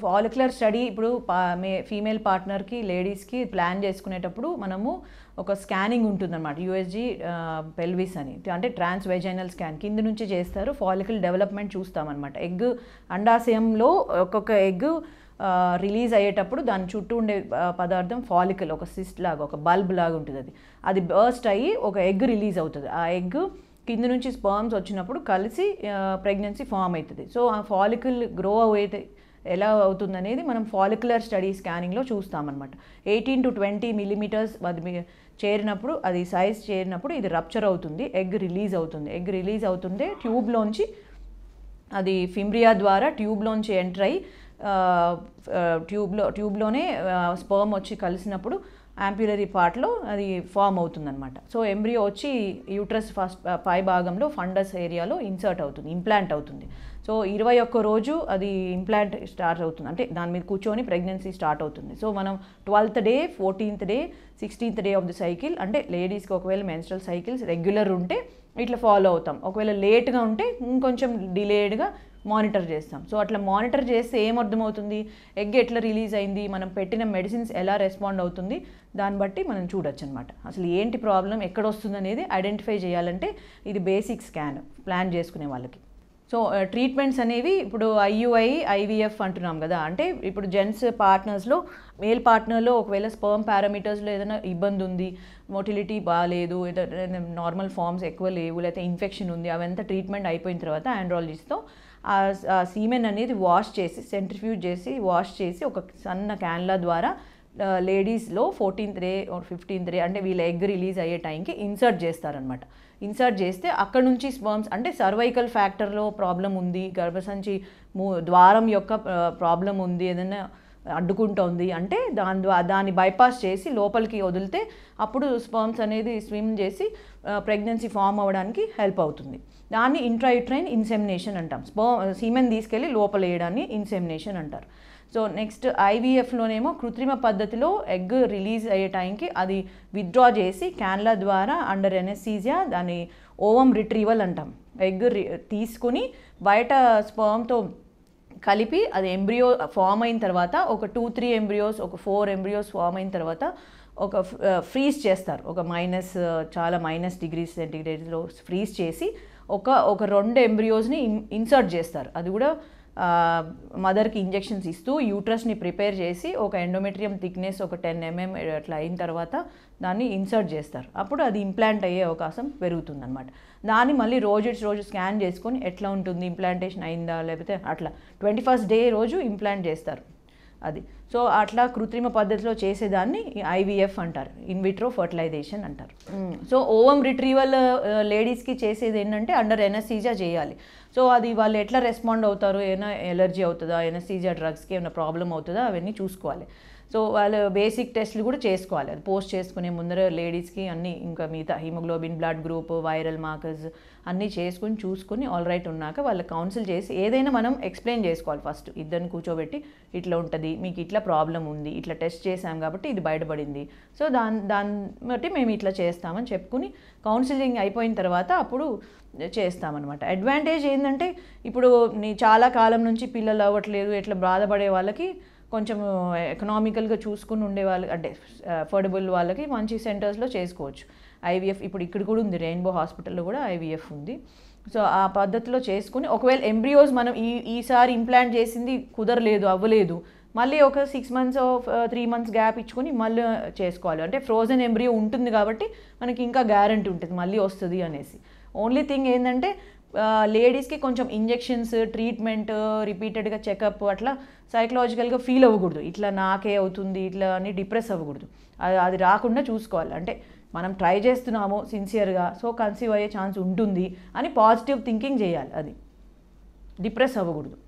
follicular study ఇప్పుడు పా మే female పార్ట్నర్కి లేడీస్కి ప్లాన్ చేసుకునేటప్పుడు మనము ఒక స్కానింగ్ ఉంటుందన్నమాట యూఎస్జీ పెల్విస్ అని అంటే ట్రాన్స్ వెజైనల్ స్కాన్ కింద నుంచి చేస్తారు ఫాలికల్ డెవలప్మెంట్ చూస్తామన్నమాట ఎగ్ అండాశయంలో ఒక్కొక్క ఎగ్ రిలీజ్ అయ్యేటప్పుడు దాని చుట్టూ ఉండే ఆ, పదార్థం ఫాలికల్ ఒక సిస్ట్ లాగా ఒక బల్బ్ లాగా ఉంటుంది అది అది బర్స్ట్ అయ్యి ఒక ఎగ్ రిలీజ్ అవుతుంది ఆ ఎగ్ కింద నుంచి స్పర్మ్స్ వచ్చినప్పుడు కలిసి ప్రెగ్నెన్సీ ఫామ్ అవుతుంది సో ఆ ఫాలికల్ గ్రో అయితే ఎలా అవుతుంది అనేది మనం ఫాలిక్యులర్ స్టడీ స్కానింగ్లో చూస్తామన్నమాట ఎయిటీన్ టు ట్వంటీ మిల్లీమీటర్స్ అది మీ- చేరినప్పుడు అది సైజ్ చేరినప్పుడు ఇది రప్చర్ అవుతుంది ఎగ్ రిలీజ్ అవుతుంది ఎగ్ రిలీజ్ అవుతుంటే ట్యూబ్లోంచి అది ఫిమ్రియా ద్వారా ట్యూబ్లోంచి ఎంటర్ అయ్యి ఆ, ఆ, ట్యూబ్లో ట్యూబ్లోనే స్పర్మ్ వచ్చి కలిసినప్పుడు యాంప్యులరీ పార్ట్లో అది ఫామ్ అవుతుందన్నమాట సో ఎంబ్రియో వచ్చి యూట్రస్ ఫస్ట్ పై భాగంలో ఫండస్ ఏరియాలో ఇన్సర్ట్ అవుతుంది ఇంప్లాంట్ అవుతుంది సో ఇరవై ఒక్క రోజు అది ఇంప్లాంట్ స్టార్ట్ అవుతుంది అంటే దాని మీద కూర్చొని ప్రెగ్నెన్సీ స్టార్ట్ అవుతుంది సో మనం twelfth day fourteenth day sixteenth day of the cycle అంటే లేడీస్కి ఒకవేళ మెన్స్ట్రల్ సైకిల్స్ రెగ్యులర్ ఉంటే ఇట్లా ఫాలో అవుతాం ఒకవేళ లేట్గా ఉంటే ఇంకొంచెం డిలేడ్గా మానిటర్ చేస్తాం సో అట్లా మానిటర్ చేస్తే ఏం అర్థమవుతుంది ఎగ్ ఎట్లా రిలీజ్ అయింది మనం పెట్టిన మెడిసిన్స్ ఎలా రెస్పాండ్ అవుతుంది దాన్ని బట్టి మనం చూడొచ్చు అనమాట అసలు ఏంటి ప్రాబ్లం ఎక్కడ వస్తుంది అనేది ఐడెంటిఫై చేయాలంటే ఇది బేసిక్ స్కాన్ ప్లాన్ చేసుకునే వాళ్ళకి సో ట్రీట్మెంట్స్ అనేవి ఇప్పుడు ఐయుఐ ఐవీఎఫ్ అంటున్నాం కదా అంటే ఇప్పుడు జెంట్స్ పార్ట్నర్స్లో మేల్ పార్ట్నర్లో ఒకవేళ స్పర్మ్ పారామీటర్స్లో ఏదైనా ఇబ్బంది ఉంది మోటిలిటీ బాగాలేదు ఏదైనా నార్మల్ ఫార్మ్స్ ఎక్కువ లేవు లేకపోతే ఇన్ఫెక్షన్ ఉంది అవంతా ట్రీట్మెంట్ అయిపోయిన తర్వాత ఆండ్రాలజిస్ట్తో ఆ సీమెన్ అనేది వాష్ చేసి సెంట్రిఫ్యూజ్ చేసి వాష్ చేసి ఒక సన్న క్యాన్లా ద్వారా లేడీస్లో ఫోర్టీన్త్ డే ఫిఫ్టీన్త్ డే అంటే వీళ్ళ ఎగ్ రిలీజ్ అయ్యే టైంకి ఇన్సర్ట్ చేస్తారనమాట ఇన్సర్ట్ చేస్తే అక్కడ నుంచి స్పర్మ్స్ అంటే సర్వైకల్ ఫ్యాక్టర్లో ప్రాబ్లం ఉంది గర్భసంచి మూ ద్వారం యొక్క ప్రాబ్లం ఉంది ఏదైనా అడ్డుకుంటోంది అంటే దాని ద్వారా దాన్ని బైపాస్ చేసి లోపలికి వదిలితే అప్పుడు స్పర్మ్స్ అనేది స్విమ్ చేసి ప్రెగ్నెన్సీ ఫామ్ అవ్వడానికి హెల్ప్ అవుతుంది దాన్ని ఇంట్రాయుట్రైన్ ఇన్సెమినేషన్ అంటాం స్పర్మ్ సీమెన్ తీసుకెళ్ళి లోపల వేయడాన్ని ఇన్సెమినేషన్ అంటారు సో నెక్స్ట్ ఐవీఎఫ్లోనేమో కృత్రిమ పద్ధతిలో ఎగ్ రిలీజ్ అయ్యే టైంకి అది విత్డ్రా చేసి క్యాన్ల ద్వారా అండర్ ఎనెసీజియా దాన్ని ఓవం రిట్రీవల్ అంటాం ఎగ్ రి తీసుకుని బయట స్పర్మ్తో కలిపి అది ఎంబ్రియో ఫామ్ అయిన తర్వాత ఒక టూ త్రీ ఎంబ్రియోస్ ఒక ఫోర్ ఎంబ్రియోస్ ఫామ్ అయిన తర్వాత ఒక ఫ్రీజ్ చేస్తారు ఒక మైనస్ చాలా మైనస్ డిగ్రీ సెంటిగ్రేడ్లో ఫ్రీజ్ చేసి ఒక ఒక రెండు ఎంబ్రియోస్ని ఇన్సర్ట్ చేస్తారు అది కూడా మదర్కి ఇంజెక్షన్స్ ఇస్తూ యూట్రస్ని ప్రిపేర్ చేసి ఒక ఎండోమెట్రియం థిక్నెస్ ఒక టెన్ ఎంఎం అట్లా అయిన తర్వాత దాన్ని ఇన్సర్ట్ చేస్తారు అప్పుడు అది ఇంప్లాంట్ అయ్యే అవకాశం పెరుగుతుందన్నమాట దాన్ని మళ్ళీ రోజు రోజు స్కాన్ చేసుకొని ఎట్లా ఉంటుంది ఇంప్లాంటేషన్ అయిందా లేకపోతే అట్లా ట్వంటీ ఫస్ట్ డే రోజు ఇంప్లాంట్ చేస్తారు అది సో అట్లా కృత్రిమ పద్ధతిలో చేసేదాన్ని ఐవీఎఫ్ అంటారు ఇన్విట్రో ఫర్టిలైజేషన్ అంటారు సో ఓవం రిట్రీవల్ లేడీస్కి చేసేది ఏంటంటే అండర్ ఎనసీజా చేయాలి సో అది వాళ్ళు ఎట్లా రెస్పాండ్ అవుతారు ఏమైనా ఎలర్జీ అవుతుందా ఎనసీజా డ్రగ్స్కి ఏమైనా ప్రాబ్లం అవుతుందా అవన్నీ చూసుకోవాలి సో వాళ్ళు బేసిక్ టెస్ట్లు కూడా చేసుకోవాలి అది పోస్ట్ చేసుకునే ముందర లేడీస్కి అన్నీ ఇంకా మిగతా haemoglobin blood group viral markers అన్నీ చేసుకుని చూసుకుని ఆల్ రైట్ ఉన్నాక వాళ్ళు కౌన్సిల్ చేసి ఏదైనా మనం ఎక్స్ప్లెయిన్ చేసుకోవాలి ఫస్ట్ ఇద్దరిని కూర్చోబెట్టి ఇట్లా ఉంటుంది మీకు ఇట్లా ప్రాబ్లం ఉంది ఇట్లా టెస్ట్ చేసాం కాబట్టి ఇది బయటపడింది సో దాని దాన్ని బట్టి మేము ఇట్లా చేస్తామని చెప్పుకుని కౌన్సిలింగ్ అయిపోయిన తర్వాత అప్పుడు చేస్తామన్నమాట అడ్వాంటేజ్ ఏంటంటే ఇప్పుడు నీ చాలా కాలం నుంచి పిల్లలు అవ్వట్లేదు ఇట్లా బాధపడే వాళ్ళకి కొంచెం ఎకనామికల్గా చూసుకుని ఉండే వాళ్ళు అంటే అఫోర్డబుల్ వాళ్ళకి మంచి సెంటర్స్లో చేసుకోవచ్చు ఐవీఎఫ్ ఇప్పుడు ఇక్కడ కూడా ఉంది రెయిన్బో హాస్పిటల్లో కూడా ఐవీఎఫ్ ఉంది సో ఆ పద్ధతిలో చేసుకుని ఒకవేళ ఎంబ్రియోస్ మనం ఈ ఈసారి ఇంప్లాంట్ చేసింది కుదరలేదు అవ్వలేదు మళ్ళీ ఒక six months three months gap ఇచ్చుకొని మళ్ళీ చేసుకోవాలి అంటే ఫ్రోజన్ ఎంబ్రియో ఉంటుంది కాబట్టి మనకి ఇంకా గ్యారంటీ ఉంటుంది మళ్ళీ వస్తుంది అనేసి ఓన్లీ థింగ్ ఏంటంటే లేడీస్కి కొంచెం ఇంజెక్షన్స్ ట్రీట్మెంట్ రిపీటెడ్గా చెకప్ అట్లా సైకలాజికల్గా ఫీల్ అవ్వకూడదు ఇట్లా నాకే అవుతుంది ఇట్లా అని డిప్రెస్ అవ్వకూడదు అది అది రాకుండా చూసుకోవాలి అంటే మనం ట్రై చేస్తున్నాము సిన్సియర్గా సో కన్సీవ్ అయ్యే ఛాన్స్ ఉంటుంది అని పాజిటివ్ థింకింగ్ చేయాలి అది డిప్రెస్ అవ్వకూడదు